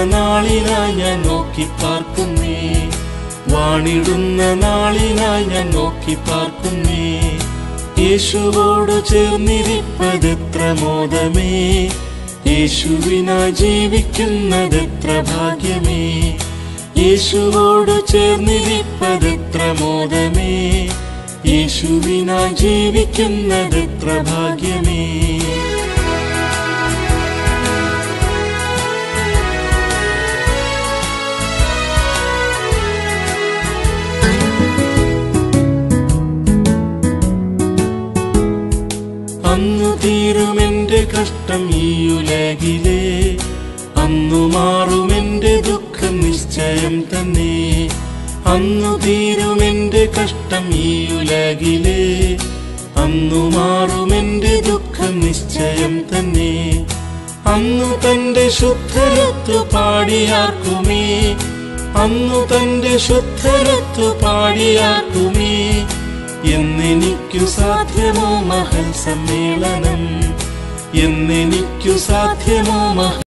നാളിനായി ഞാൻ നോക്കി പാർക്കുന്നേ വാണിടുന്ന നാളിനായി ഞാൻ നോക്കി പാർക്കുന്നേ യേശുവോട് ചേർന്നിരിപ്പതെത്ര മോദമേ യേശുവിനായി ജീവിക്കുന്നതെത്ര ഭാഗ്യമേ യേശുവോട് ചേർന്നിരിപ്പതെത്ര മോദമേ യേശുവിനായി ജീവിക്കുന്നതെത്ര ഭാഗ്യമേ അന്നു തീരുമെന്റെ കഷ്ടം ഈ ഉലകിലെ അന്നു മാറുമെന്റെ ദുഃഖം നിശ്ചയം തന്നെ അന്നു തീരുമെന്റെ കഷ്ടം ഈ ഉലകിലെ അന്നു മാറുമെന്റെ ദുഃഖം നിശ്ചയം തന്നെ അന്നു തന്റെ ശുദ്ധരത്തു പാടിയാർക്കുമേ അന്നു തന്റെ ശുദ്ധരത്തു പാടിയാർക്കുമേ എന്നെനിക്കു സാധ്യമോ മഹൽ സമ്മേളനം എന്നെനിക്കു സാധ്യമോ മഹ